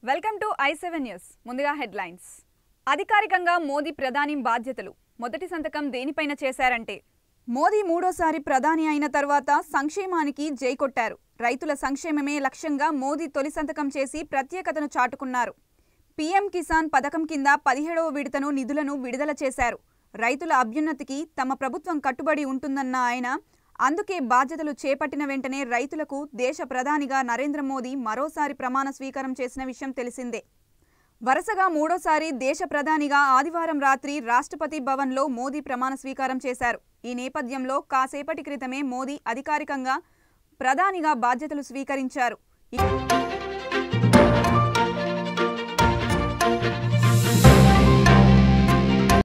welcome to I seven news ముందుగా headlines అధికారికంగా మోదీ ప్రధాని బాధ్యతలు మొదటి సంతకం దేనిపైన చేశారంటే మోదీ మూడోసారి ప్రధాని అయిన తర్వాత సంక్షేమానికి జై కొట్టారు రైతుల సంక్షేమమే లక్ష్యంగా మోదీ తొలి సంతకం చేసి ప్రత్యేకతను చాటుకున్నారు పీఎం కిసాన్ పథకం కింద పదిహేడవ విడతను నిధులను విడుదల చేశారు రైతుల అభ్యున్నతికి తమ ప్రభుత్వం కట్టుబడి ఉంటుందన్న ఆయన అందుకే బాధ్యతలు చేపట్టిన వెంటనే రైతులకు దేశ ప్రధానిగా నరేంద్ర మోదీ మరోసారి ప్రమాణ స్వీకారం చేసిన విషయం తెలిసిందే వరుసగా మూడోసారి దేశ ప్రధానిగా ఆదివారం రాత్రి రాష్ట్రపతి భవన్లో మోదీ ప్రమాణ స్వీకారం చేశారు ఈ నేపథ్యంలో కాసేపటి క్రితమే మోదీ అధికారికంగా ప్రధానిగా బాధ్యతలు స్వీకరించారు ఇక-